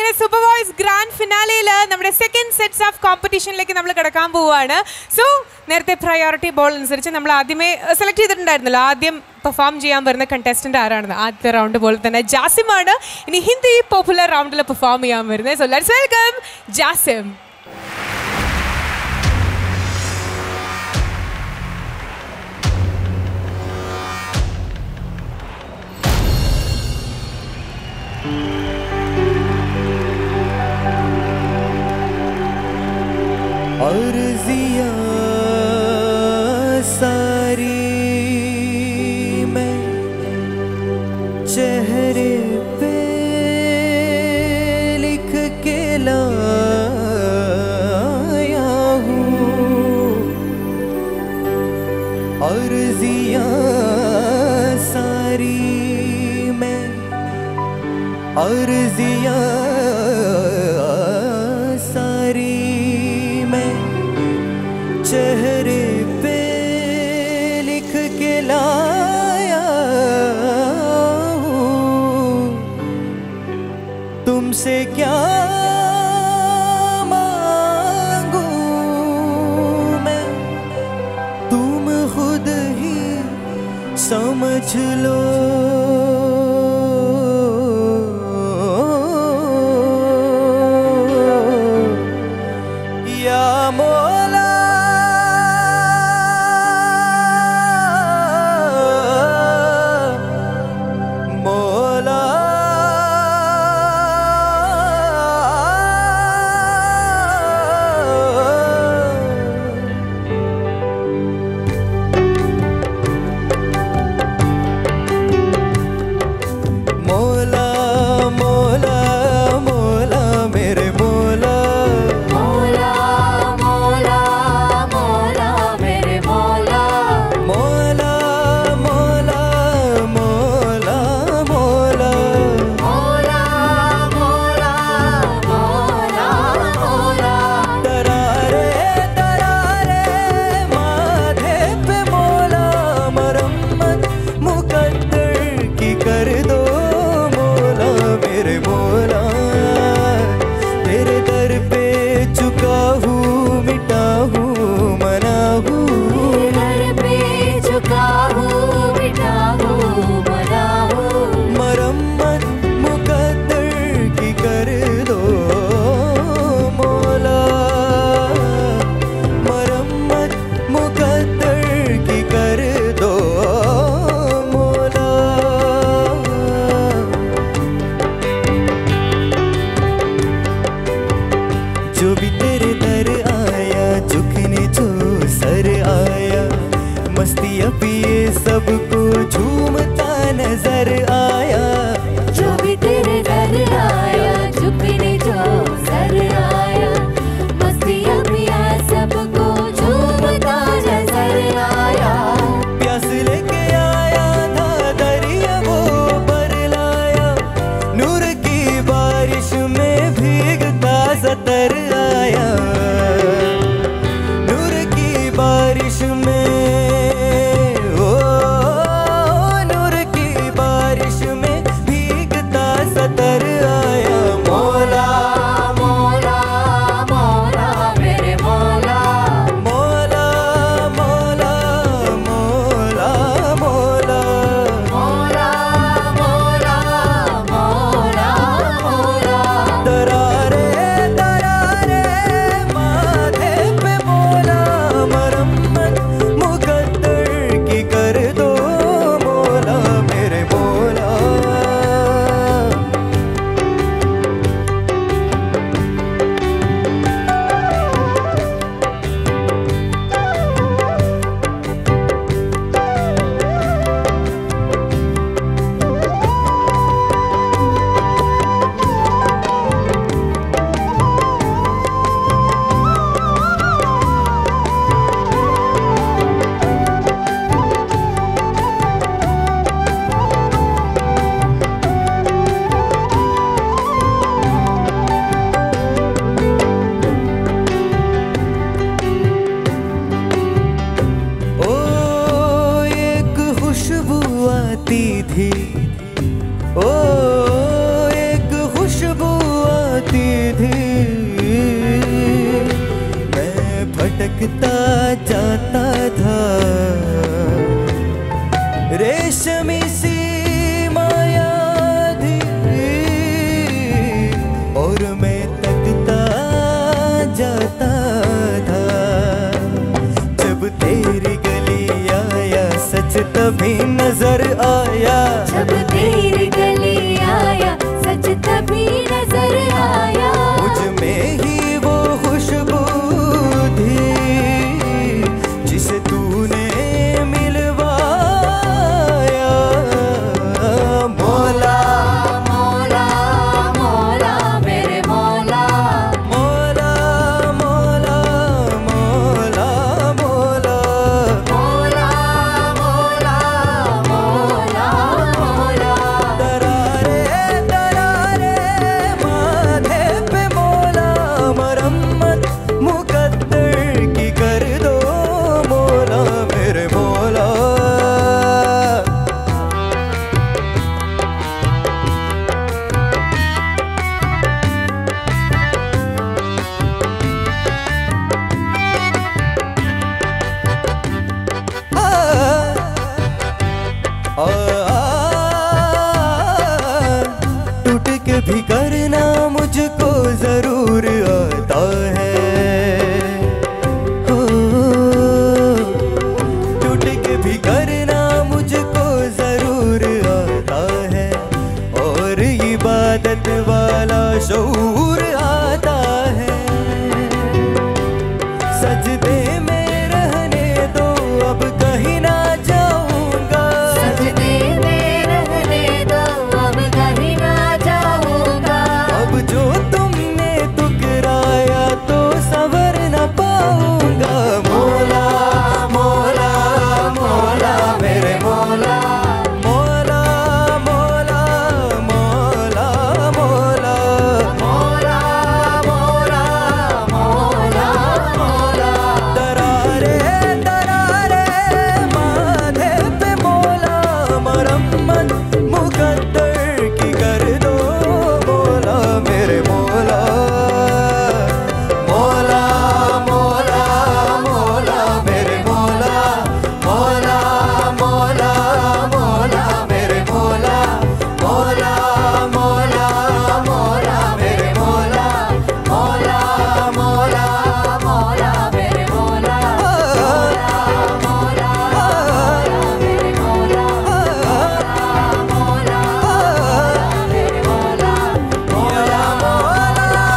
അങ്ങനെ super voice grand ഫിനാലയിൽ നമ്മുടെ second sets of കോമ്പറ്റീഷനിലേക്ക് നമ്മൾ കിടക്കാൻ പോവുകയാണ് സോ നേരത്തെ പ്രയോറിറ്റി ബോൾ അനുസരിച്ച് നമ്മൾ ആദ്യമേ സെലക്ട് ചെയ്തിട്ടുണ്ടായിരുന്നല്ലോ ആദ്യം പെർഫോം ചെയ്യാൻ വരുന്ന കണ്ടസ്റ്റന്റ് ആരാണെന്ന് ആദ്യത്തെ റൗണ്ട് പോലെ തന്നെ ജാസിമാണ് ഇനി ഹിന്ദി പോപ്പുലർ റൗണ്ടിൽ പെർഫോം ചെയ്യാൻ വരുന്നത് സോ ലെറ്റ്സ് വെൽക്കം ജാസിം अर्जिया सारी मैं चेहरे पे लिख के लाया हूँ अर्जिया सारी मैं अर्जिया सारी मैं चेहरे पे लिख के लाया हूँ तुमसे क्या मांगू मैं तुम खुद ही समझ लो या मौला मौला मौला मौला मौला मेरे मौला मौला मौला मौला मेरे मौला मौला मौला मौला मौला मौला मौला मौला मौला तरारे तरारे माथे पे मौला मरम्मत मुकद्दर की कर दो मौला मेरे मौला तेरे दर पे चुका हूँ मिटा हूँ मना हूँ घर पे झुका हूँ बिठा हूँ बना हूँ मरम्मत मुकद्दर की कर दो मौला मरम्मत मुकद्दर की कर दो मौला जो भी तेरे दर आया झुकने जो सर आया मस्तियाँ पिए सबको झूमता नजर आया जो भी तेरे घर आया झुकने जो सर आया मस्तियाँ पिया सबको झूमता नजर आया प्यास लेके आया था दरिया वो पर लाया नूर की बारिश में भीगता सतर आया नूर की बारिश में ओ नूर की बारिश बिखरता जाता था रेशमी सी माया थी और मैं तकता जाता था जब तेरी गली आया सच तभी नजर आया जब तेरी गली आया सच तभी नजर आया मुझ में ही वो खुशबू थी जिसे तूने मिलवाया मौला मौला मौला मेरे मौला मौला मौला मौला मौला मौला मौला मौला मौला दरारे दरारे माथे पे मौला मरम्मत मुकद्दर की कर दो मौला मेरे मौला आ, आ, टूट के भी करना मुझको जरूर आता है हो, टूट के भी करना मुझको जरूर आता है और इबादत वाला शऊर आता है सजदे में रहने दो अब कहीं ना जाऊंगा सजदे में रहने दो अब कहीं ना जाऊंगा अब जो तुमने टुकराया तो सवर न पाऊंगा मौला मौला मौला मेरे मौला मौला मौला मौला मौला मौला मौला मौला मौला दरारे दरारे माथे पे मौला मरम्मत मुकद्दर की कर दो मौला मेरे मौला मौला मौला मौला मेरे मौला मौला मौला मौला मेरे मौला मौला मौला मौला मेरे मौला मौला मौला मौला मेरे मौला मौला मौला मेरे मौला मौला मेरे मौला मौला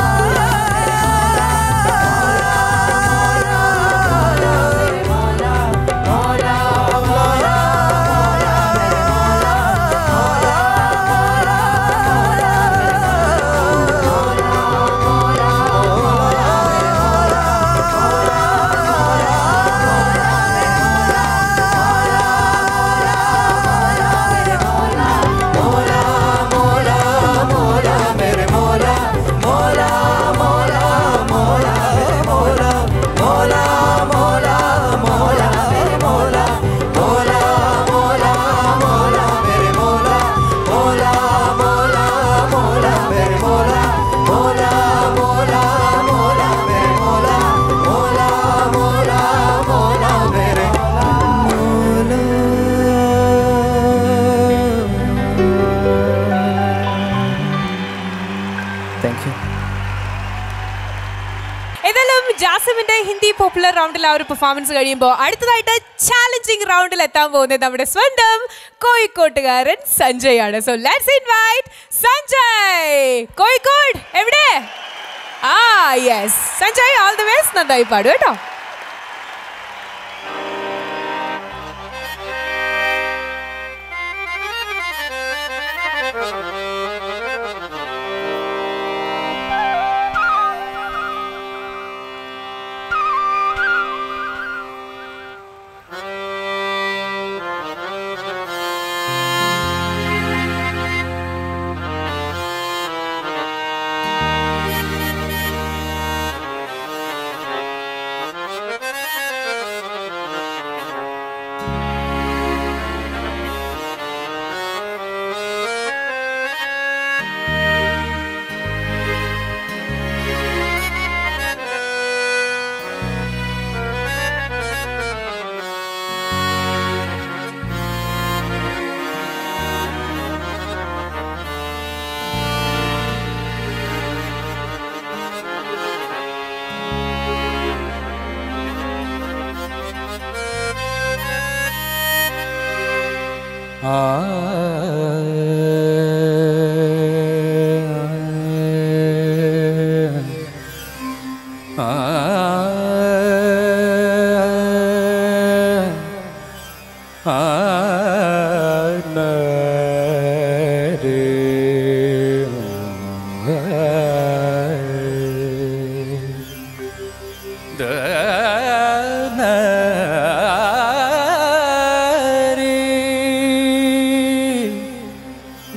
मेरे मौला मौला मौला मौला मेरे मौला मौला मौला मौला मेरे मौला मौला मौला मौला मेरे मौला मौला मौला मौला मेरे मौला मौला मौला मौला मेरे मौला मौला मौला मौला मेरे താങ്ക് യു ഏതായാലും ജാസിമിന്റെ ഹിന്ദി പോപ്പുലർ റൗണ്ടിൽ ആ ഒരു പെർഫോമൻസ് കഴിയുമ്പോൾ അടുത്തതായിട്ട് ചാലഞ്ചിങ് റൗണ്ടിൽ എത്താൻ പോകുന്നത് നമ്മുടെ സ്വന്തം കോഴിക്കോട്ടുകാരൻ സഞ്ജയ് ആണ് so let's invite Sanjay Kozhikode എവിടെ ആ yes Sanjay all the best നന്നായി പാടും കേട്ടോ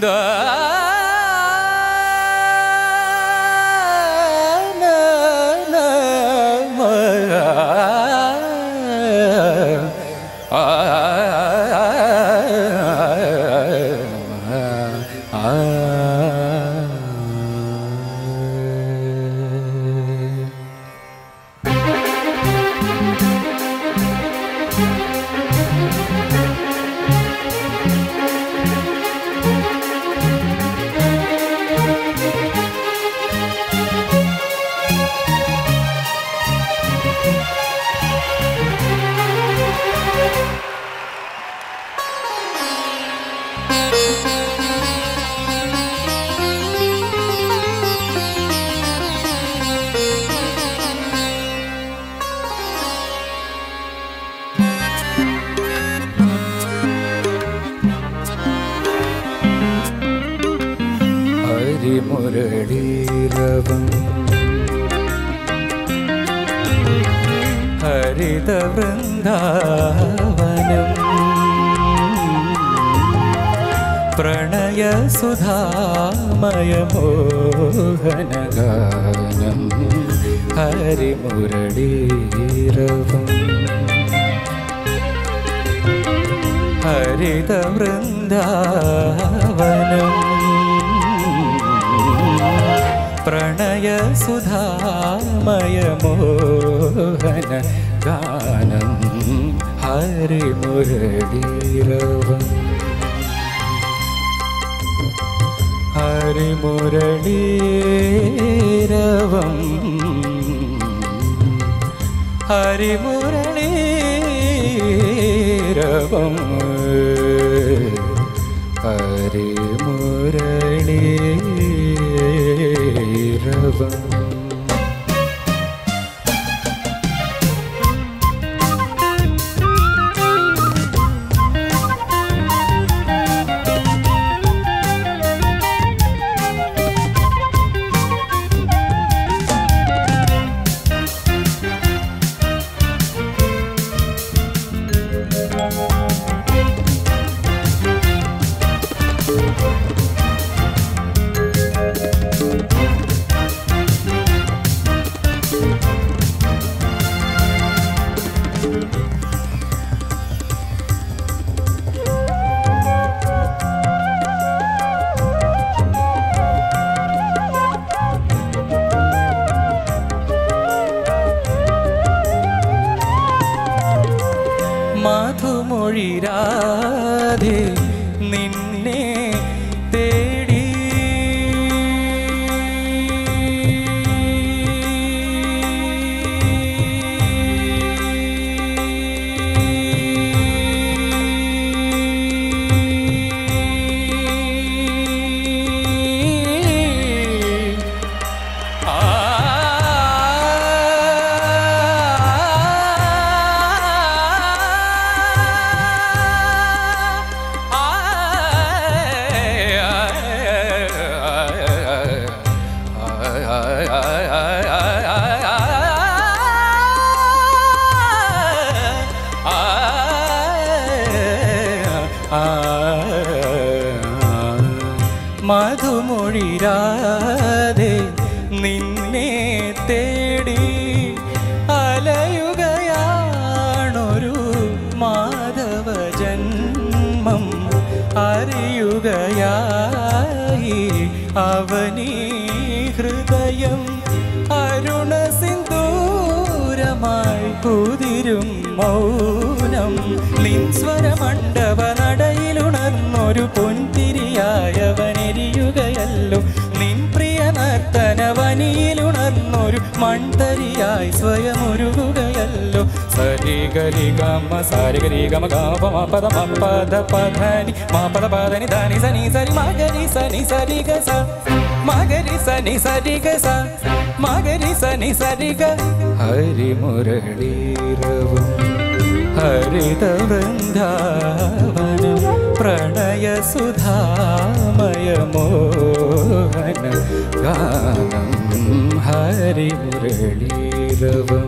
ഹരിമുരളീരവം ഹരിതവൃന്ദാവനം പ്രണയസുധാമയമോഹനഗാനം ഹരിമുരളീരവം ഹരിതവൃന്ദാവനം പ്രണയസുധാമയമോഹന ഗാനം ഹരിമുരളീരവം ഹരിമുരളീരവം ഹരിമുരളീരവം ഹരിമുരളീരവം മധുമൊഴിരാതെ നിന്നെ തേടി മധുമൊഴിരാതെ നിന്നെ തേടി അലയുകയാണൊരു മാധവ ജന്മം അറിയുകയായി അവനീ ഹൃദയം അരുണ സിന്ദൂരമായി കുതിരും മൗനം നിൻസ്വരമണ്ഡപ നടയിലുണർന്നൊരു പൊൻതിരിയായവനെരിയുകയല്ലോ നിൻ പ്രിയ നർത്തനവനിയിലുണർന്നൊരു മൺതരിയായി സ്വയമൊരുകുകയല്ലോ സരിഗരി ഗമ സാരിഗരി ഗമ ഗമ പദ പദ പധനി മാ പദ പദനി ധനി സനി സരി മകരി സനി സരി ഗ സ മകരി സനി സരി ഗ സ മകരി സനി സരി ഗ ഹരിമുരളീരവും ഹരിതവൃന്ദാവനം പ്രണയസുധാമയമോഹന ഗാനം ഹരിമുരളീരവം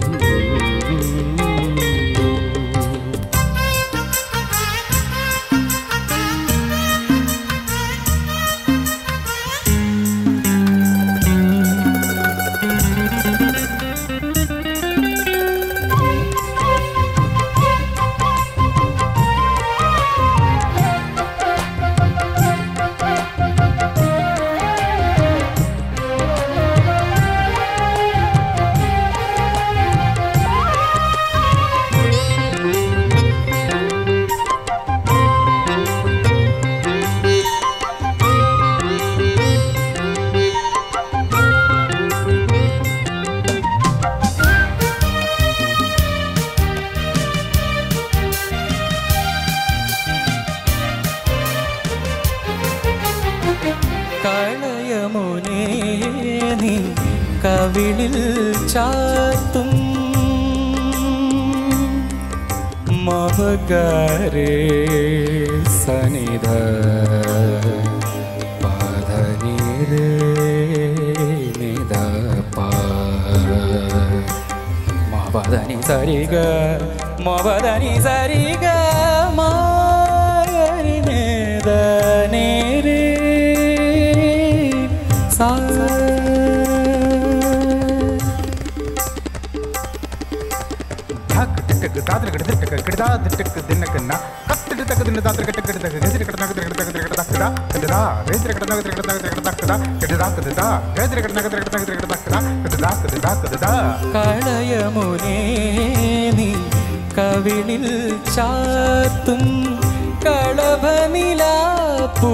കവിളിൽ ചാത്തും മവകാരേ സനിധ പാധനീരേ നിധ പാ മവദനി സരിഗ മവദനി സരിഗ മാരി നേദ നേരേ സാ ധക് ടിക് ദാദ്ര ഗട ടിക് കിടദാ ടിക് ദിന കന്ന കത്തിട് തക ദിന ദാദ്ര ഗട കിടദ ഗദിര കിടദ ഗദിര കിടദ ഗദിര കിടദ കിടദ കിടദാ ഗദിര കിടദ ഗദിര കിടദ ഗദിര കിടദ കിടദ കിടദാ കിടദാ ഗദിര കിടദ ഗദിര കിടദ ഗദിര കിടദ കിടദാ കിടദാ കിടദാ കിടദാ കളയമുനേ നീ കവിളിൽ ചാത്തും കളഭനിലാപ്പൂ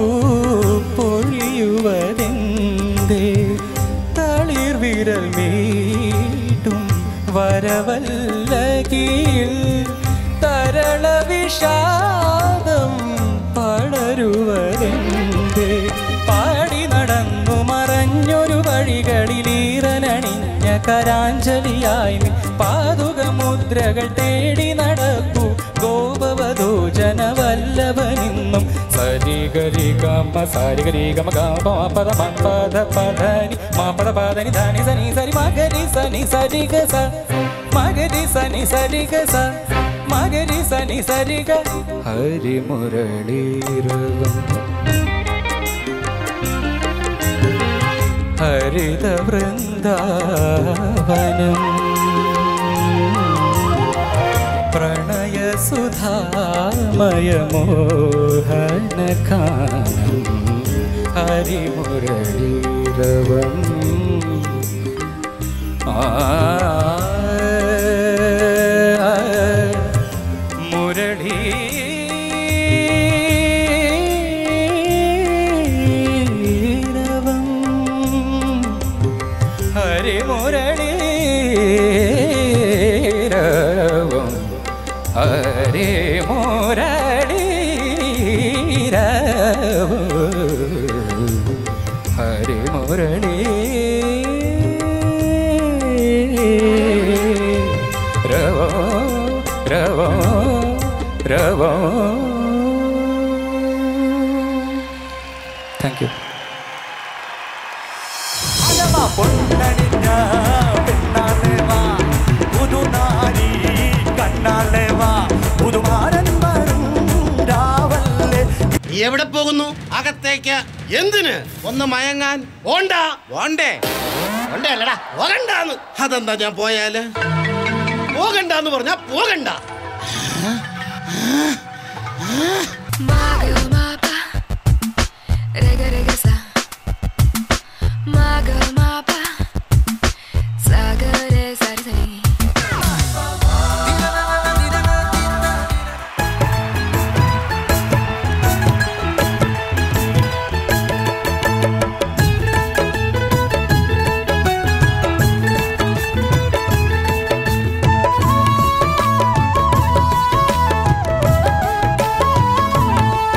പൊഴിയുവതെന്തേ തളിർ വിരൽ മീട്ടും വരവല്ല കീൽ തരള വിഷാദം പടരുവതെന്തേ പാടി നടന്നു മറഞ്ഞൊരു വഴികളിലീറനണിഞ്ഞ കരാഞ്ജലിയായി നീ പാതുകമുദ്രകൾ തേടി നടക്കൂ ഗോപവധോ ജനവല്ലഭനിന്നും സരിഗരി ഗമ സരിഗരി ഗമ ഗമ പദ പദ പദനി മാ പദ പദനി ധനി സനി സരി മകരി സനി സരി ഗ സ മകരി സനി സരി ഗ സ മകരി സനി സരി ഗ ഹരി മുരളീരവം ഹരിത വൃന്ദാവനം പ്രണയ സുധാമയമോഹനഖാനം ഹരിമുരളീരവം ആ മുരളീ രവം ഹരിമുരളീരവം ഹരിമുരളീരവം ഹരിമുരളീ രവോ രവോ രവോ താങ്ക് യു അലവ പൊന്നണിഞ്ഞ പെണ്ണാളേവാ പുതുനാരി കണ്ണാളേവാ പുതുമാരൻ വരും രാവല്ലേ നീ എവിടെ പോകുന്നു അകത്തേക്ക് എന്തിന് ഒന്ന് മയങ്ങാൻ ഓണ്ട ഓണ്ടേ ഓണ്ടേ അല്ലടാ പോകണ്ടാന്ന് അതെന്താ ഞാൻ പോയാല് പോകണ്ടാന്ന് പറഞ്ഞാ പോകണ്ട Maga mapa, rega rega sa. Maga mapa, saga re sa re sa ni. ും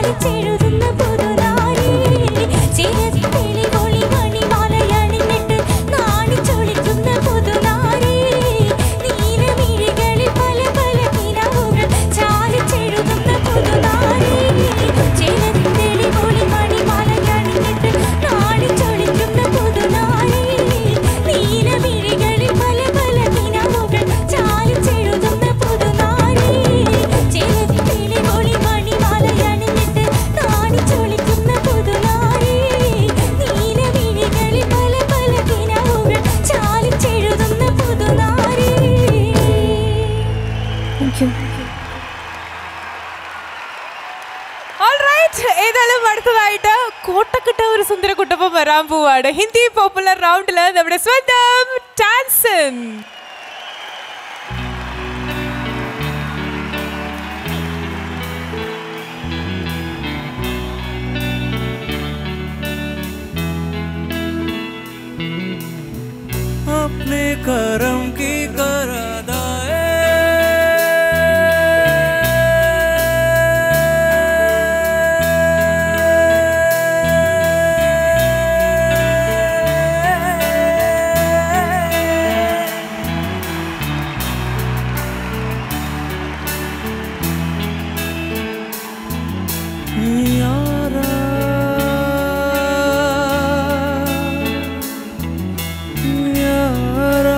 ചാലിച്ചെഴുതുന്ന പുതുനാരി ചിരത്തിളി ഒളി മണിമാലയണിഞ്ഞിട്ട് നാണിച്ചൊളിക്കുന്ന പുതുനാരി നീലമിഴികളിൽ പല പല കിനാവുകൾ ചാലിച്ചെഴുതുന്ന പുതുനാരി ചിരത്തിളി ഒളി മണിമാലയണിഞ്ഞിട്ട് നാണിച്ചൊളിക്കുന്ന പുതുനാരി നീലമിഴികളിൽ പല പല കിനാവുകൾ ചാലിച്ചെഴുതുന്ന പുതുനാരി ചിരത്തിളി ഒളി മണിമാലയണിഞ്ഞിട്ട് നാണിച്ചൊളിക്കുന്ന പുതുനാരി നീലമിഴികളിൽ പല പല കിനാവുകൾ ചാലിച്ചെഴുതുന്ന പുതുനാരി താങ്ക് യു Alright, ഏതായാലും അടുത്തതായിട്ട് കോട്ടക്കിട്ട ഒരു സുന്ദര കുട്ടപ്പം വരാൻ പോവാണ് ഹിന്ദി പോപ്പുലർ റൗണ്ടില് നമ്മുടെ സ്വന്തം ടാൻസൺ अपने करम की करदाए यारा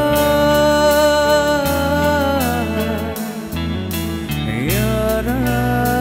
यारा यारा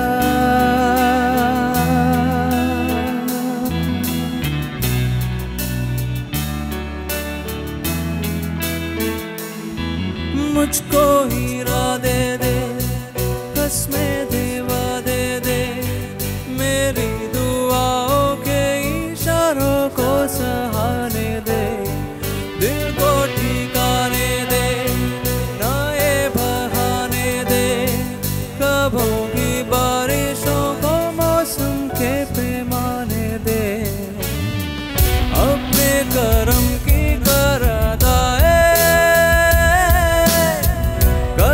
मुझको हीरा दे दे कसमें दीवा दे दे मेरी दुआओं के इशारों को सहाने दे दिल को ठिकाने दे ना ये बहाने दे कबों की बारिशों को मौसम के पैमाने दे अपने करम की करदाए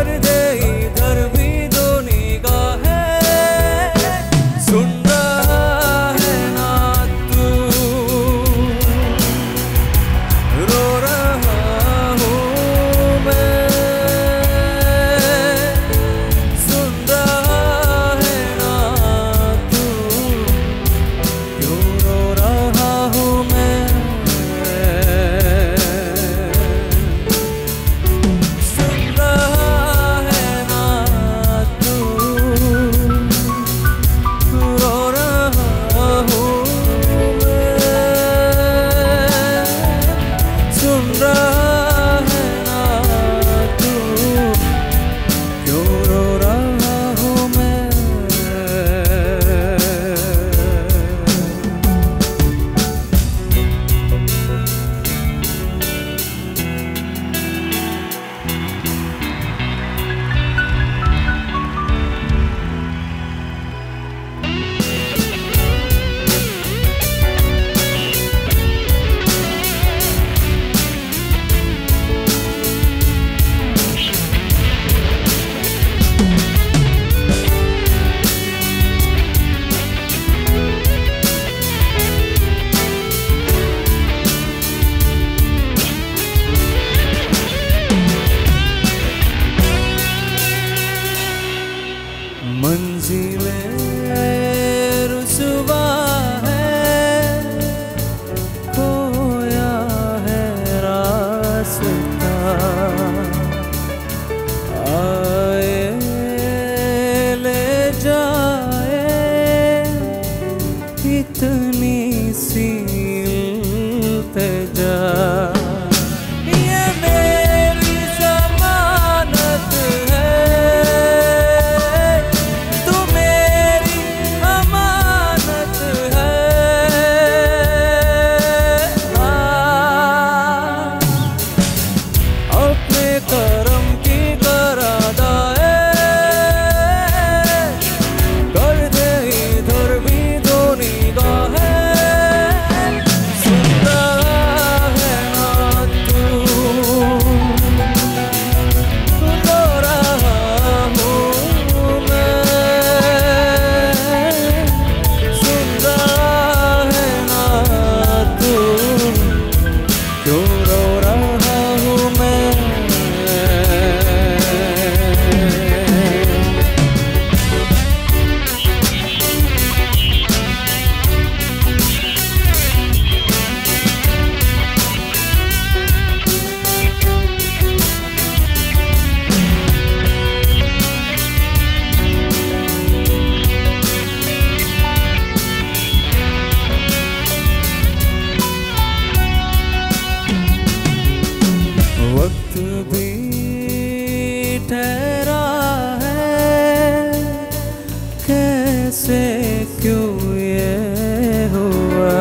जैसे क्यों ये हुआ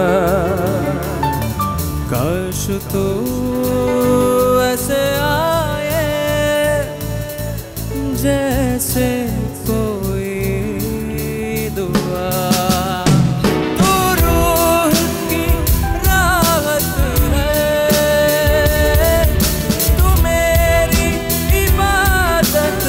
काश तू ऐसे आए जैसे कोई दुआ तू रूह की राहत है तू मेरी इबादत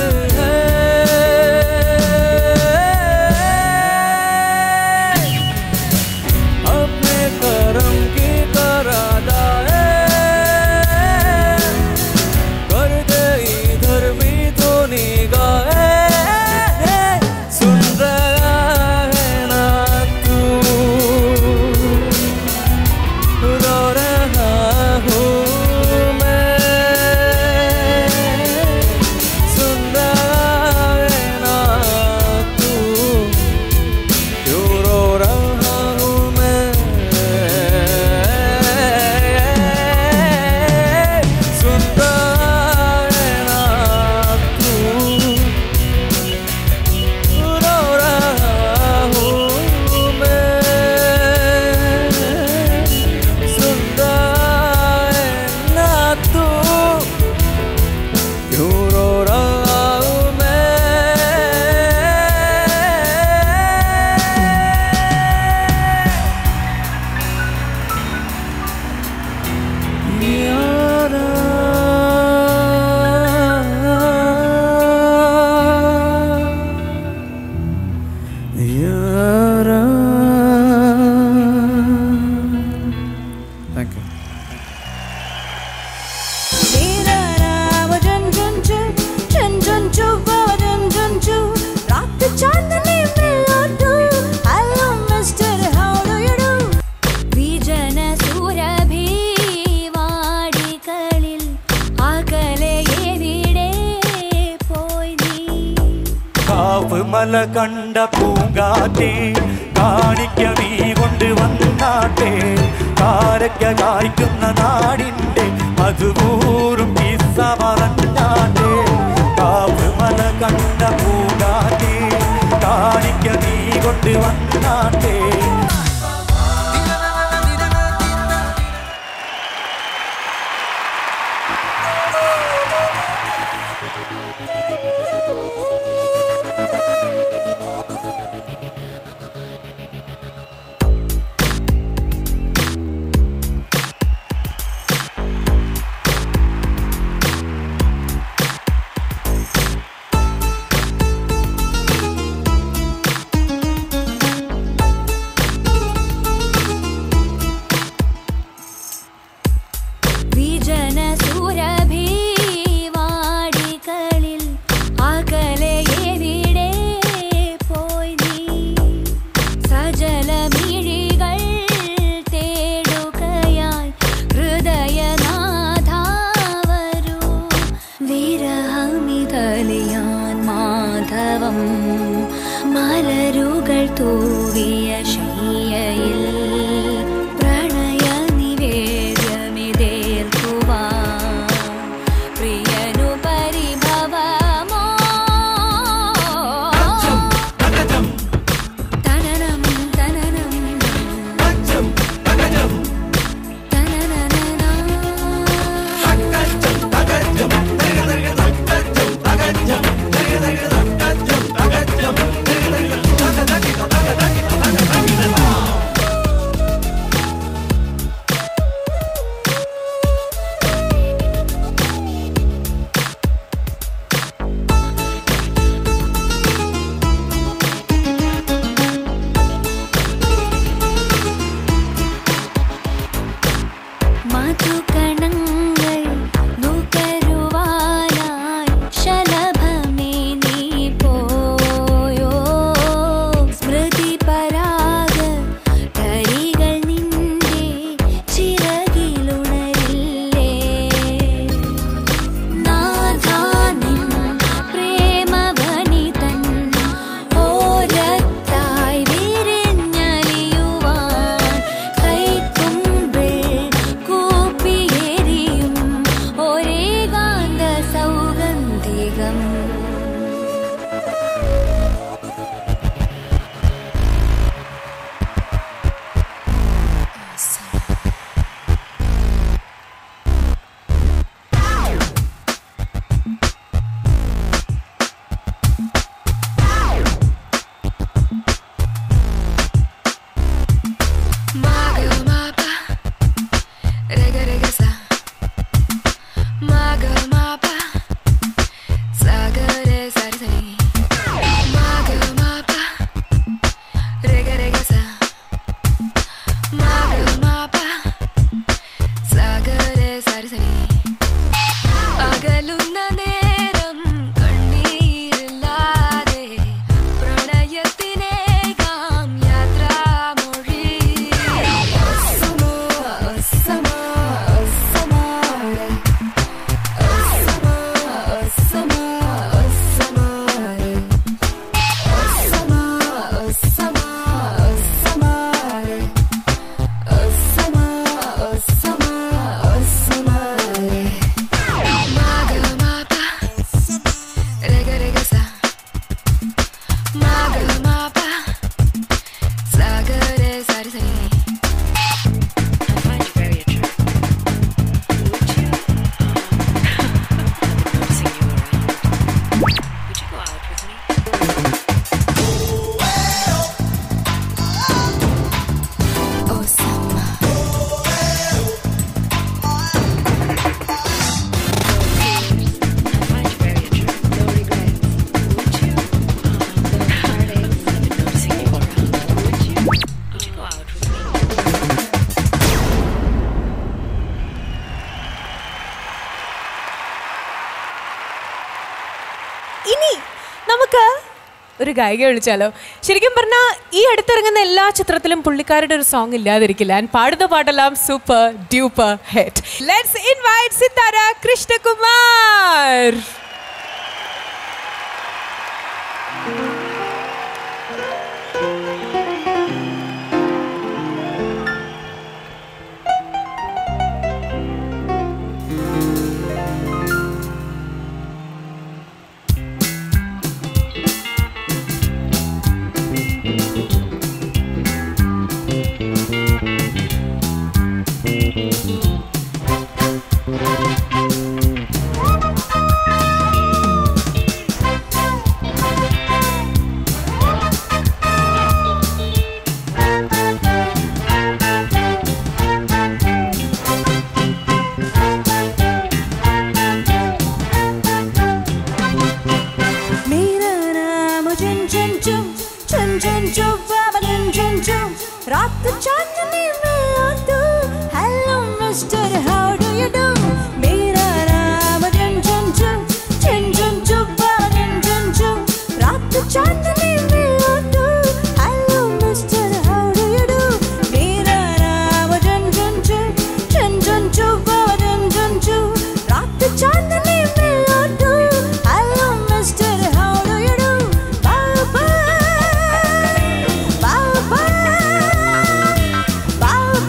है अपने करम की करादा है कर दे इधर भी तो निगाहें सुन रहा है ना तू रो रहा हूँ मैं सुन रहा है ना तू क्यों रो रहा हूँ मैं सुन रहा है ना तू रो रहा हूँ मैं सुन रहा है ना तू क्यों रो रहा हूँ मैं यारा यारा थैंक यू मेरा नाम जन जन जू जन जन जू बाबा जन जन जू रात चांदनी में लड्डू hello mister how do you do വിജന സുരഭി വാടികളിൽ അകലെ എവിടെ പോയി നീ കാവ് മല കണ്ട പൂങ്കാറ്റേ കാണിക്ക നീ കൊണ്ട് വന്നാട്ടെ കാരക്ക കായ്ക്കുന്ന നാടിൻ്റെ അതുപോലും കിസ്സ പറഞ്ഞാട്ടെ കാവ് മല കണ്ട പൂങ്കാറ്റേ കാണിക്ക നീ കൊണ്ട് വന്നാട്ടെ നല്ലൊരു ഗായിക വിളിച്ചാലോ ശരിക്കും പറഞ്ഞാൽ ഈ അടുത്തിറങ്ങുന്ന എല്ലാ ചിത്രത്തിലും പുള്ളിക്കാരുടെ ഒരു സോങ് ഇല്ലാതിരിക്കില്ല ആൻഡ് പാടുന്ന പാട്ടെല്ലാം super duper hit let's invite Sithara Krishnakumar मेरा नाम झुन झुन झुम झुन झुन झुम बाबा झुन झुन झुम रात चांदनी में आ तू hello mister how do you do मेरा नाम झुन झुन झुम झुन झुन झुम बाबा झुन झुन झुम रात चांदनी में आ तू hello mister how do you do मेरा नाम झुन झुन झुम झुन झुन झुम बाबा झुन झुन झुम रात चांदनी में आ तू hello mister how do you do बाबा बाबा बाबा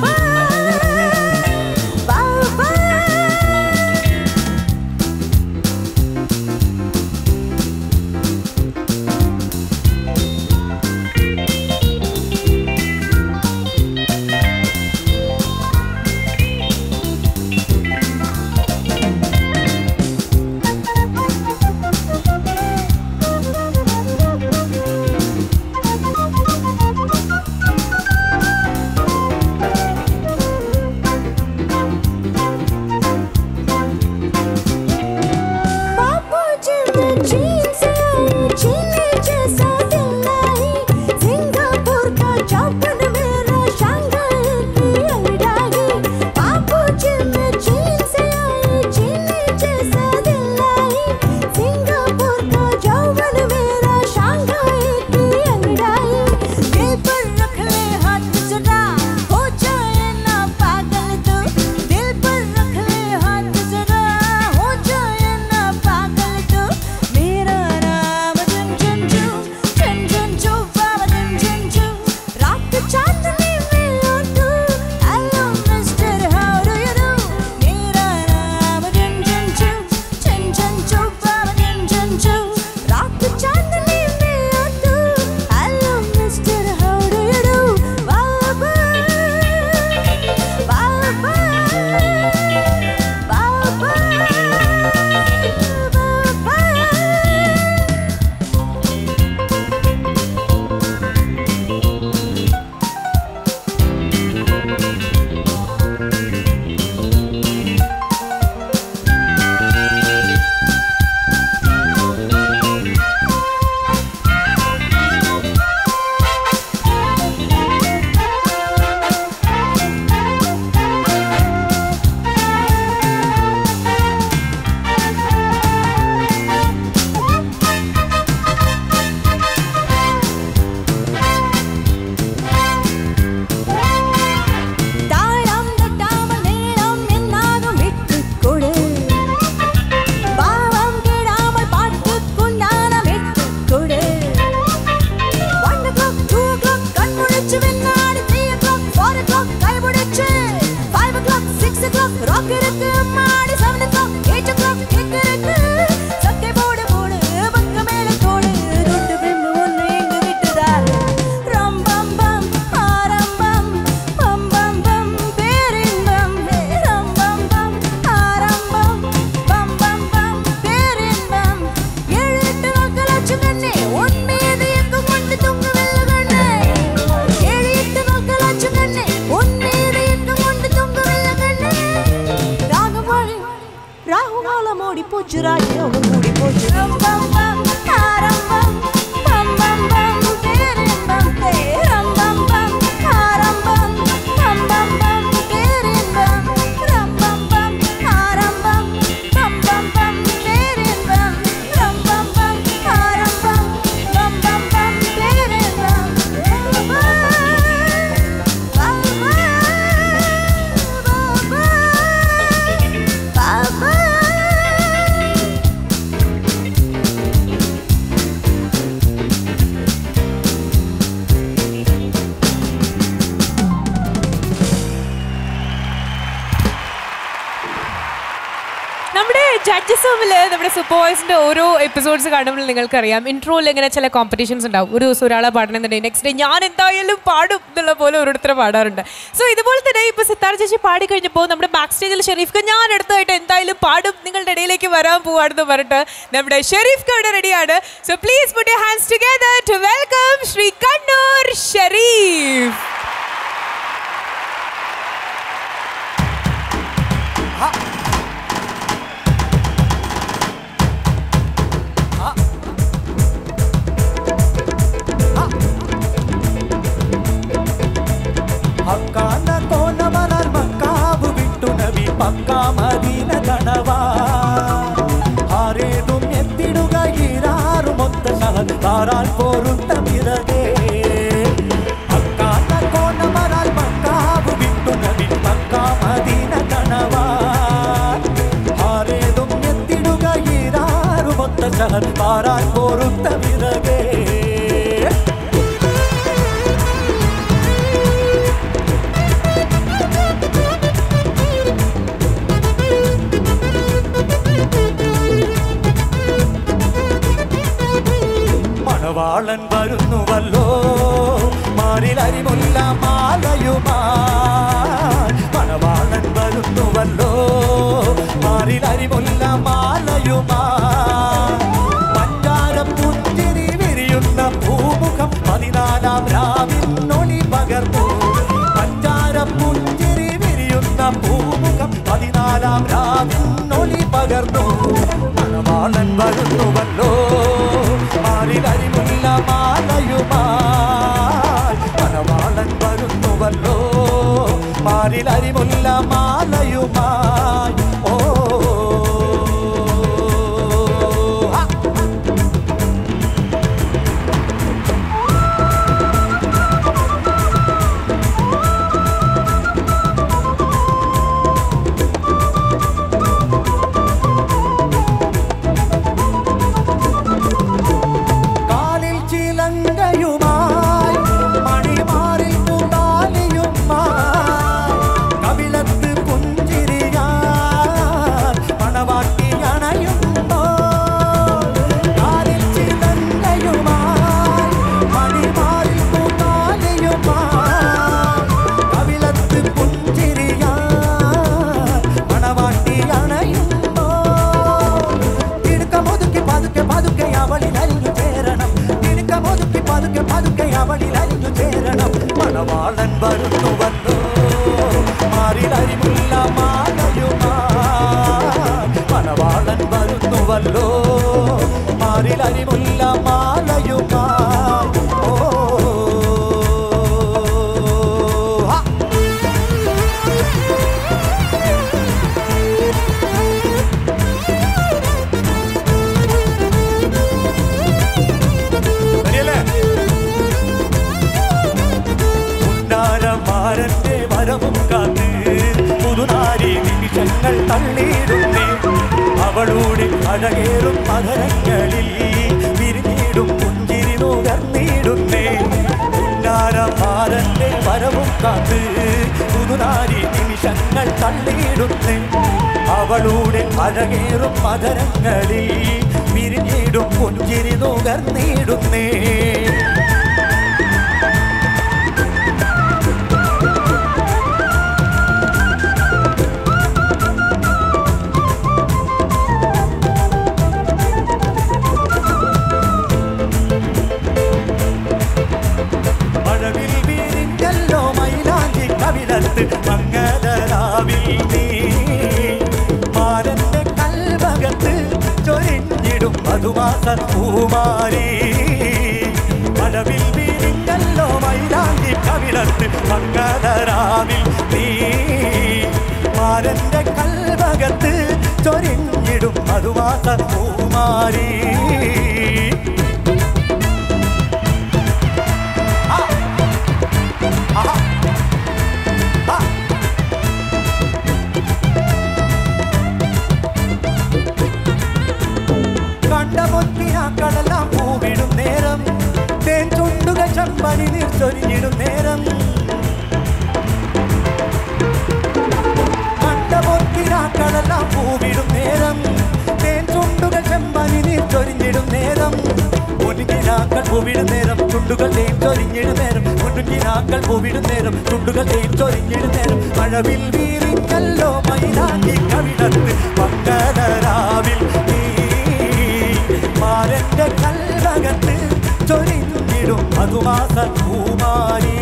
ജഡ്ജസ് തമ്മിൽ നമ്മുടെ സൂപ്പർ വോയിസിന്റെ ഓരോ എപ്പിസോഡ്സ് കാണുമ്പോൾ നിങ്ങൾക്കറിയാം ഇൻട്രോയിൽ ഇങ്ങനെ ചില കോമ്പറ്റീഷൻസ് ഉണ്ടാവും ഒരു ദിവസം ഒരാളെ പാടണമെന്നുണ്ടെങ്കിൽ നെക്സ്റ്റ് ഡേ ഞാൻ എന്തായാലും പാടും എന്നുള്ള പോലെ ഓരോരുത്തരെ പാടാറുണ്ട് സോ ഇതുപോലെ തന്നെ ഇപ്പൊ സിത്താർ ചേച്ചി പാടി കഴിഞ്ഞപ്പോൾ നമ്മുടെ ബാക്ക് സ്റ്റേജിൽ ഷെരീഫ് ഞാൻ അടുത്തായിട്ട് എന്തായാലും പാടും നിങ്ങളുടെ ഇടയിലേക്ക് വരാൻ പോവാണെന്ന് പറഞ്ഞിട്ട് നമ്മുടെ ഷെരീഫ് ഇവിടെ റെഡിയാണ് so please put your hands together to welcome Shri Kannur Shareef ಹಕ್ಕಾನ ಕೋನ ಮಲರ್ ಮಕ್ಕಾಬು ಬಿಟ್ಟು ನಬಿ ಪಕ್ಕ ಮದೀನ ಗಣವ ಹಾರೇದು ಎತ್ತಿಡುಗ ಇರಾರು ಮೊತ್ತ ಸಹ ತಾರಾಲ್ ಪೋರುತ್ತ ಮಿರದೆ ಹಕ್ಕಾನ ಕೋನ ಮಲರ್ ಮಕ್ಕಾಬು ಬಿಟ್ಟು ನಬಿ ಪಕ್ಕ ಮದೀನ ಗಣವ ಹಾರೇದು ಎತ್ತಿಡುಗ ಇರಾರು ಮೊತ್ತ ಸಹ ತಾರಾಲ್ ಪೋರುತ್ತ ಮಿರದೆ മണവാളൻ വരുന്നുവല്ലോ മാറിലരിമുല്ല മാലയുമാ മണവാളൻ വരുന്നുവല്ലോ മാറിലരിമുല്ല മാലയുമാ പഞ്ചാരം പുഞ്ചിരി വിരിയുന്ന പൂമുഖം പതിനാലാം രാവിനൊളി പകർന്നു പഞ്ചാരം പുഞ്ചിരി വിരിയുന്ന പൂമുഖം പതിനാലാം രാവിനൊളി പകർന്നു മണവാളൻ വരുന്നുവല്ലോ മാറിലരിമുല്ല മാലയുമായി മണവാളൻ വരുന്നുവല്ലോ മാറിലരിമുല്ല മാലയുമായി ഓ ആ. കാലിൽ ചിലങ്കയുമായി മണിമാറിൽ പൂതാലിയുമായി കവിളത്ത് പുഞ്ചിരിയാൽ മണവാട്ടി അണയുമ്പോൾ കാലിൽ ചിലങ്കയുമായി മണിമാറിൽ പൂതാലിയുമായി കവിളത്ത് പുഞ്ചിരിയാൽ മണവാട്ടി അണയുമ്പോൾ തിടുക്കമൊതുക്കി പതുക്കെ പതുക്കെ അവളിൽ അരിഞ്ഞു ചേരണം തിടുക്കമൊതുക്കി പതുക്കെ പതുക്കെ അവളിൽ അരിഞ്ഞു ചേരണം മണവാളൻ വരുന്നുവല്ലോ മാറിലരിമുല്ല മാലയുമാ മണവാളൻ വരുന്നുവല്ലോ മാറിലരിമുല്ല മാലയുമാ ഓ ആ ശരിയല്ലേ ഉന്നാരമാരന്റെ വരവും കാത്ത് പുതുനാരി നിമിഷങ്ങൾ തള്ളിയിടുന്നേ അവളുടെ അഴകേറും മകരങ്ങളിൽ വിരിഞ്ഞിടും പുഞ്ചിരി നുകർന്നിടുന്നേ ഉന്നാരമാരന്റെ വരവും കാത്ത് പുതുനാരി നിമിഷങ്ങൾ തള്ളിയിടുന്നേ അവളുടെ അഴകേറും മകരങ്ങളിൽ വിരിഞ്ഞിടും പുഞ്ചിരി നുകർന്നിടുന്നേ മഴവിൽ വീരിഞ്ഞല്ലോ മൈലാഞ്ചി കവിളത്ത് മങ്ങതരാവിൽ നീ മാരന്റെ കൽവകത്ത് ചൊരിഞ്ഞിടും മധുമാസ പൂമാരി മഴവിൽ വീരിഞ്ഞല്ലോ മൈലാഞ്ചി കവിളത്ത് മങ്ങതരാവിൽ നീ മാരന്റെ കൽവകത്ത് ചൊരിഞ്ഞിടും മധുമാസ പൂമാരി ആഹാ. ആ. കണ്ട പൊത്തിനാക്കളെല്ലാം പൂവിടും നേരം തേൻ ചുണ്ടുകൾ ചമ്പനി നീർച്ചൊരിഞ്ഞിടും നേരം കണ്ട പൊത്തിനാക്കളെല്ലാം പൂവിടും നേരം പൂവിടും നേരം ചുണ്ടുകൾ തേൻ ചൊരിഞ്ഞിടും നേരം മുൻകിനാക്കൾ പൂവിടും നേരം ചുണ്ടുകൾ തേൻ ചൊരിഞ്ഞിടും നേരം മഴവിൽ വീറിക്കല്ലോ മൈനാക്കി കവിടത്ത് മംഗളരാവിൽ നീ മാരന്റെ കല്ലകത്ത് ചൊരിഞ്ഞിടും മധുമാസ പൂമാരി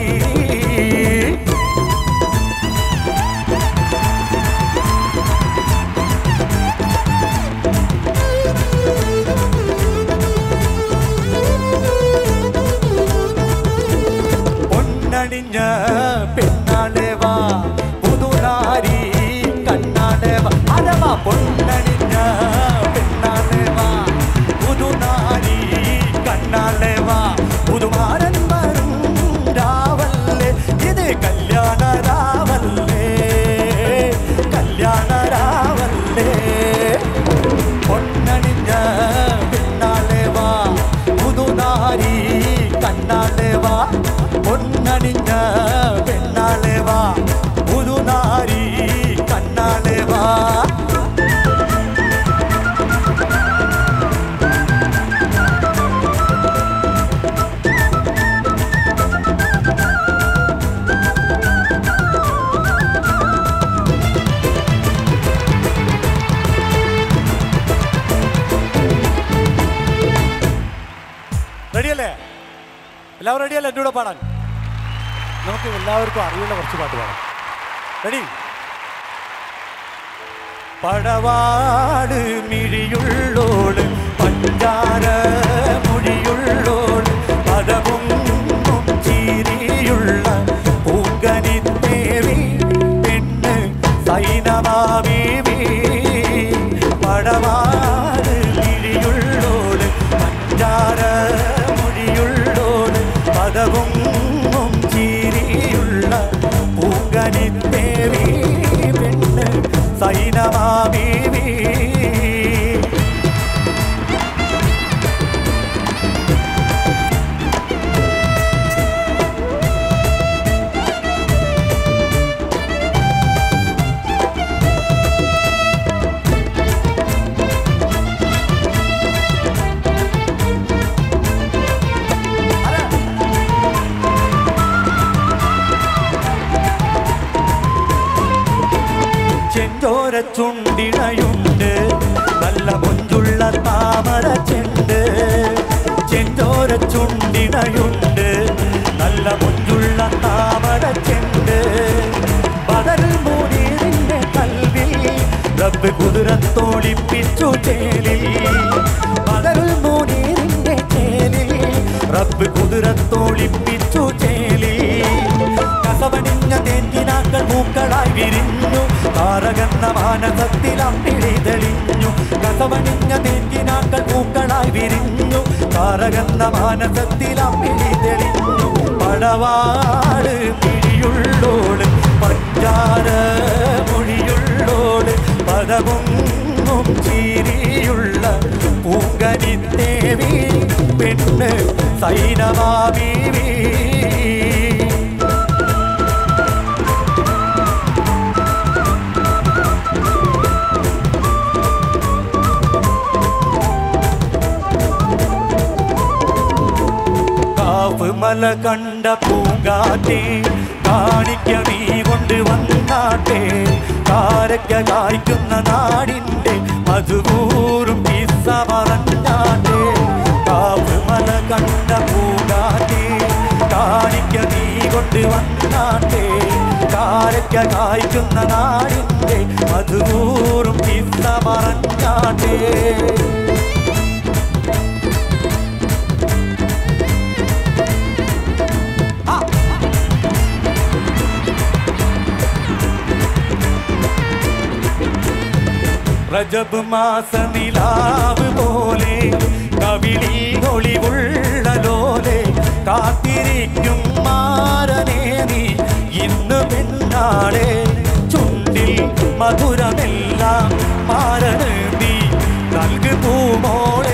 പൊന്നണിഞ്ഞ പെണ്ണാളെ വാ പുതുനാരി കണ്ണാളെ വാ അരവാ പൊന്നണിഞ്ഞ പെണ്ണാളെ വാ പുതുനാരി കണ്ണാളെ വാ പുതുമാരൻ വരും രാവല്ലേ ഇത് കല്യാണ രാവല്ലേ കല്യാണ രാവല്ലേ പൊന്നണിഞ്ഞ പിന്നാലെ വാ പുതുനാരി കണ്ണാലെ വാ പൊന്നണിഞ്ഞ പെണ്ണാലെ വാ പുതുനാരി കണ്ണാലെ വാ റെഡിയല്ലേ എല്ലാവരും റെഡിയല്ലേ എൻ്റെ കൂടെ പാടാൻ നമുക്ക് എല്ലാവർക്കും അറിയുന്ന കുറച്ച് പാട്ട് പാടാം റെഡി പടവാട് മിഴിയുള്ളോട് പഞ്ചാര മൊഴിയുള്ളോട് പദവും ചീരിയുള്ള പൂങ്കനിത്തേവി പെണ്ണ് സൈനമാവീവി പടവാട് മിഴിയുള്ളോട് പഞ്ചാര മൊഴിയുള്ളോട് പദവും ചീരിയുള്ള പൂങ്കനിത്തേവി പെണ്ണ് സൈനമാവീവി ചെഞ്ചോര ചുണ്ടിണയുണ്ട് നല്ല മൊഞ്ചുള്ള താമര ചെണ്ട് ചെഞ്ചോര ചുണ്ടിണയുണ്ട് നല്ല മൊഞ്ചുള്ള താമര ചെണ്ട് ബദൽ മൂടിന്റെ കൽവിൽ റബ്ബ് കുതിരത്തോളിപ്പിച്ചു ചേലിൽ ബദൽ മൂടിന്റെ ചേലിൽ റബ്ബ് കുതിരത്തോളിപ്പിച്ചു ചേലിൽ കസവണിഞ്ഞ തേന്തിനാക്കൾ പൂക്കളായി വിരിഞ്ഞു താരകന്ന മാനസത്തിൽ അമ്പിളി തെളിഞ്ഞു കസവണിഞ്ഞ തേന്തിനാക്കൾ പൂക്കളായി വിരിഞ്ഞു താരകന്ന മാനസത്തിൽ അമ്പിളി തെളിഞ്ഞു പടവാട് പിഴിയുള്ളോട് പഞ്ചാര മൊഴിയുള്ളോട് പദവും ചീരിയുള്ള പൂങ്കനിത്തേവി പെണ്ണ് സൈനമാവീവി കാവ് മല കണ്ട പൂങ്കാറ്റേ കാണിക്ക നീ കൊണ്ട് വന്നാട്ടെ കാരക്ക കായ്ക്കുന്ന നാടിൻ്റെ മധുകൂറും പിസ്സ പറഞ്ഞാട്ടെ കാവ് മല കണ്ട പൂങ്കാറ്റേ കാണിക്ക നീ കൊണ്ട് വന്നാട്ടെ കാരക്ക കായ്ക്കുന്ന നാടിൻ്റെ മധുകൂറും പിസ്സ പറഞ്ഞാട്ടെ റജബ് മാസ നിലാവ് പോലെ കവിളി ഒളിവുള്ള ലോലെ കാത്തിരിക്കും മാരനേ നീ ഇന്ന് പെണ്ണാളെ ചുണ്ടിൽ മധുരമെല്ലാം മാരന് നീ നൽകു പൂമോളെ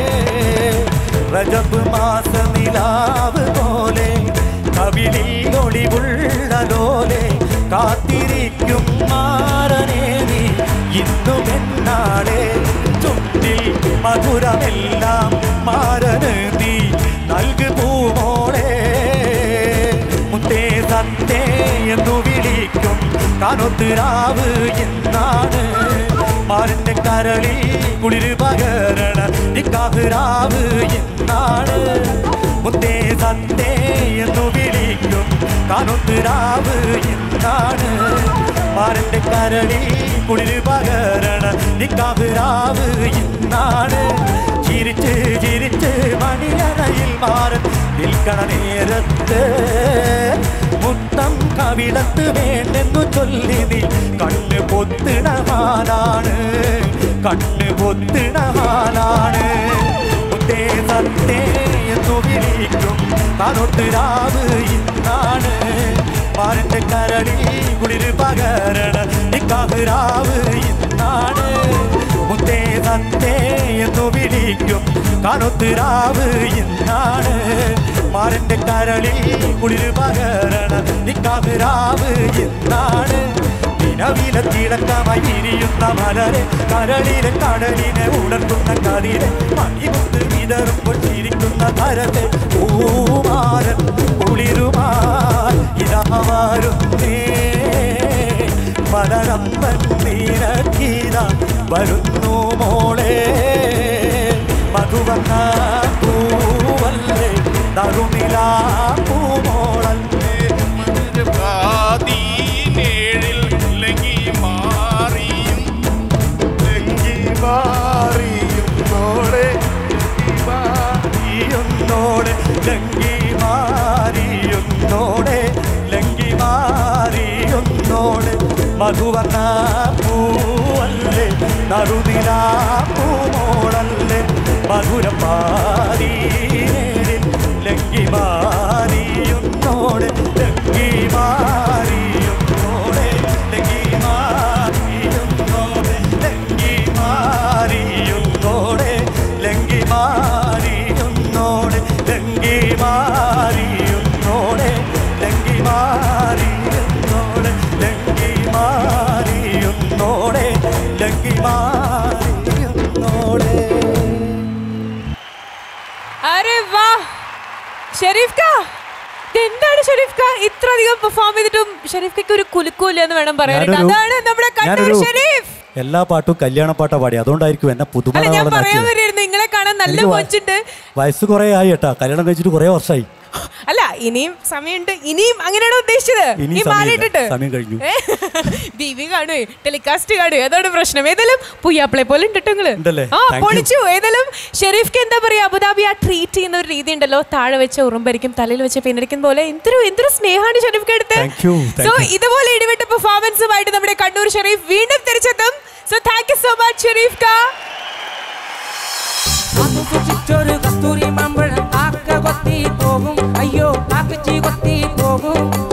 റജബ് മാസ നിലാവ് പോലെ കവിളി ഒളിവുള്ള ലോലെ കാത്തിരിക്കും മാരനേ നീ ഇന്നു പെണ്ണാളെ ചുണ്ടിൽ മധുരമെല്ലാം മാരന് നീ നൽകു പൂമോളെ മുത്തേ സത്തേ എന്നു വിളിക്കും കാനൊത്തിരാവ് എന്നാണ് മാറിന്റെ കരളിൽ കുളിര് പകരണ നിക്കാഹിരാവ് എന്നാണ് മുത്തേ സത്തേ എന്നു വിളിക്കും കാനൊത്തിരാവ് എന്നാണ് മാറിന്റെ കരളിൽ കുളിര് പകരണ നിക്കാഹിരാവ് എന്നാണ് ചിരിച്ച് ചിരിച്ച് മണിയറയിൽ മാറൻ നിൽക്കണ നേരത്ത് മുത്തം കവിടത്ത് വേണ്ടെന്നു ചൊല്ലി നീ കണ്ണ് പൊത്തിടമാനാണ് കണ്ണ് പൊത്തിടമാനാണ് മുത്തേ സത്തേ എന്നു വിളിക്കും കാണൊട്ട് രാവ് ഇന്നാണ് മാറിന്റെ കരളിൽ കുളിര് പകരണ നിക്കാഹ് ഇന്നാണ് മുത്തേ സത്തേ എന്നു വിളിക്കും കാണൊത്ത് രാവ് ഇന്നാണ് മാറിന്റെ കരളിൽ കുളിര് പകരണ നിക്കാഹ് ഇന്നാണ് ദിനവില തിളക്കമായി ഇരിയുന്ന മലരെ കരളിലെ കടലിനെ ഉണർത്തുന്ന കതിരെ മണിമുത്ത് വിതറുമ്പോൾ ചിരിക്കുന്ന തരത്തെ പൂമാരൻ കുളിരുമാൻ ഇതാ വരുന്നേ മലരമ്പൻ നീരക്കീത വരുന്നു മോളെ മധുവന്ന പൂവല്ലേ നറുനില പൂമോളല്ലേ പാതീനേഴിൽ ലങ്ങി മാറിയും ലങ്ങി മാറിയും നോടെ മാറിയുന്നോടെ ലങ്കി മാറിയുന്നോടെ ലങ്കി മാറിയുന്നോടെ മധുവർണ്ണ പൂവല്ലേ നറുനില പൂമോളല്ലേ മധുരം പാരീനേരിൽ ലങ്കി മാറിയുന്നോടെ ലങ്കി മാറിയുന്നോടെ ലങ്കി മാറിയുന്നോടെ ലങ്കി മാറിയുന്നോടെ ലങ്കി മാറിയുന്നോടെ ലങ്കി മാറിയുന്നോടെ ലങ്കി മാറിയുന്നോടെ ലങ്കി മാറിയുന്നോടെ ലങ്കി മാറിയുന്നോടെ അരെ വാ ഷെരീഫ് കാ എന്താണ് ഷെരീഫ് കാ ഇത്ര അധികം പെർഫോം ചെയ്തിട്ടും ഷെരീഫ് കാക്ക് ഒരു കുലുക്കൂല്ല എന്ന് വേണം പറയാനായിട്ട് ഞാനൊരു- അതാണ് നമ്മുടെ കണ്ണൂർ ഞാനൊരു ഷെരീഫ് എല്ലാ പാട്ടും കല്യാണ പാട്ടാ പാടി അതുകൊണ്ടായിരിക്കും എന്നെ അല്ല ഞാൻ പറയാൻ പുതുമണ വരികയായിരുന്നു നിങ്ങളെ കാണാൻ നല്ല എനിക്ക് വ- മോച്ചുണ്ട് വയസ്സ് കുറേ ആയി കേട്ടാ കല്യാണം കഴിച്ചിട്ട് കുറേ വർഷമായി അല്ല ഇനിയും സമയമുണ്ട് ഇനിയും അങ്ങനെയാണോ ഉദ്ദേശിച്ചത് ഇനിയും ഈ സമയമില്ല. മാലയിട്ടിട്ട് സമയം കഴിഞ്ഞു. ബീവി കാണുവേ ടെലികാസ്റ്റ് കാണുവേ അതാണ് പ്രശ്നം ഏതായാലും പുയ്യാപ്പിളെ പോലെ ഉണ്ട് കേട്ടോ നിങ്ങള് ഉണ്ടല്ലേ? ആ Thank you. പൊളിച്ചു ഏതായാലും ഷെരീഫ്ക്ക് എന്താ പറയാ അബുദാബി ആ ട്രീറ്റ് ചെയ്യുന്ന ഒരു രീതി ഉണ്ടല്ലോ താഴെ വെച്ച ഉറുമ്പരിക്കും തലയിൽ വെച്ച പിന്നടിക്കും പോലെ എന്തൊരു എന്തൊരു സ്നേഹമാണ് ഷെരീഫ്ക്ക് എടുത്ത് Thank you, thank so you. ഇതുപോലെ ഇടിവിട്ട പെർഫോമൻസുമായിട്ട് നമ്മുടെ കണ്ണൂർ ഷെരീഫ് വീണ്ടും തിരിച്ചെത്തും so thank you so much Shareef കാ കാത്തു സൂക്ഷിച്ചൊരു കസ്തൂരി മാമ്പഴം കാക്ക കൊത്തി പോകും അയ്യോ കാക്കച്ചി കൊത്തി പോകും